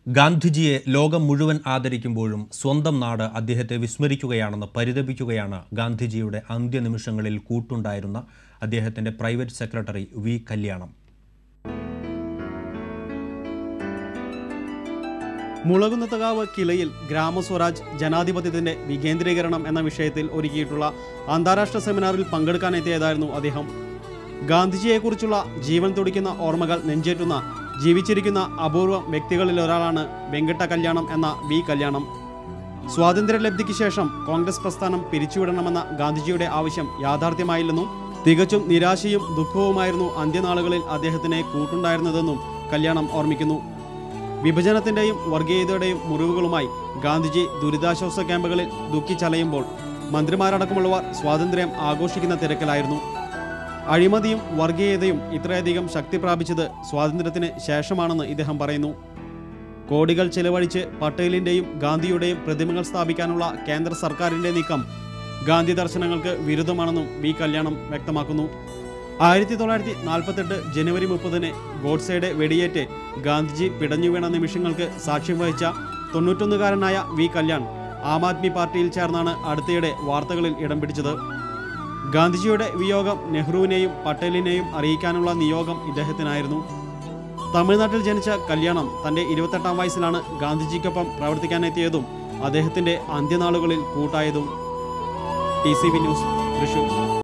ഗാന്ധിജിയെ ലോകം മുഴുവൻ ആദരിക്കുമ്പോഴും സ്വന്തം നാട് അദ്ദേഹത്തെ വിസ്മരിക്കുകയാണെന്ന് പരിതപിക്കുകയാണ് ഗാന്ധിജിയുടെ അന്ത്യനിമിഷങ്ങളിൽ കൂട്ടുണ്ടായിരുന്ന അദ്ദേഹത്തിൻ്റെ പ്രൈവറ്റ് സെക്രട്ടറി വി കല്യാണം മുളകുന്നത്തകാവ് കിളയിൽ ഗ്രാമസ്വരാജ് ജനാധിപത്യത്തിന്റെ വികേന്ദ്രീകരണം എന്ന വിഷയത്തിൽ ഒരുക്കിയിട്ടുള്ള അന്താരാഷ്ട്ര സെമിനാറിൽ പങ്കെടുക്കാനെത്തിയതായിരുന്നു അദ്ദേഹം ഗാന്ധിജിയെക്കുറിച്ചുള്ള ജീവൻ തുടിക്കുന്ന ഓർമ്മകൾ നെഞ്ചേറ്റുന്ന ജീവിച്ചിരിക്കുന്ന അപൂർവം വ്യക്തികളിൽ ഒരാളാണ് വെങ്കട്ട കല്യാണം എന്ന വി കല്യാണം സ്വാതന്ത്ര്യലബ്ധിക്ക് ശേഷം കോൺഗ്രസ് പ്രസ്ഥാനം പിരിച്ചുവിടണമെന്ന ഗാന്ധിജിയുടെ ആവശ്യം യാഥാർത്ഥ്യമായില്ലെന്നും തികച്ചും നിരാശയും ദുഃഖവുമായിരുന്നു അന്ത്യനാളുകളിൽ അദ്ദേഹത്തിന് കൂട്ടുണ്ടായിരുന്നതെന്നും കല്യാണം ഓർമ്മിക്കുന്നു വിഭജനത്തിന്റെയും വർഗീയതയുടെയും മുറിവുകളുമായി ഗാന്ധിജി ദുരിതാശ്വാസ ക്യാമ്പുകളിൽ ദുഃഖിച്ചലയുമ്പോൾ മന്ത്രിമാരടക്കമുള്ളവർ സ്വാതന്ത്ര്യം ആഘോഷിക്കുന്ന തിരക്കിലായിരുന്നു അഴിമതിയും വർഗീയതയും ഇത്രയധികം ശക്തി പ്രാപിച്ചത് സ്വാതന്ത്ര്യത്തിന് ശേഷമാണെന്ന് ഇദ്ദേഹം പറയുന്നു കോടികൾ ചെലവഴിച്ച് പട്ടേലിന്റെയും ഗാന്ധിയുടെയും പ്രതിമകൾ സ്ഥാപിക്കാനുള്ള കേന്ദ്ര സർക്കാരിന്റെ നീക്കം ഗാന്ധി ദർശനങ്ങൾക്ക് വിരുദ്ധമാണെന്നും വി കല്യാണം വ്യക്തമാക്കുന്നു ആയിരത്തി തൊള്ളായിരത്തി നാൽപ്പത്തെട്ട് ജനുവരി മുപ്പതിന് ഗോഡ്സയുടെ വെടിയേറ്റ് ഗാന്ധിജി പിടഞ്ഞു വീണ നിമിഷങ്ങൾക്ക് സാക്ഷ്യം വഹിച്ച തൊണ്ണൂറ്റൊന്നുകാരനായ വി കല്യാൺ ആം ആദ്മി പാർട്ടിയിൽ ചേർന്നാണ് അടുത്തിടെ വാർത്തകളിൽ ഇടം പിടിച്ചത് ഗാന്ധിജിയുടെ വിയോഗം നെഹ്റുവിനെയും പട്ടേലിനെയും അറിയിക്കാനുള്ള നിയോഗം ഇദ്ദേഹത്തിനായിരുന്നു തമിഴ്നാട്ടിൽ ജനിച്ച കല്യാണം തന്റെ ഇരുപത്തെട്ടാം വയസ്സിലാണ് ഗാന്ധിജിക്കൊപ്പം പ്രവർത്തിക്കാനെത്തിയതും അദ്ദേഹത്തിന്റെ അന്ത്യനാളുകളിൽ കൂട്ടായതും T C V news Thrissur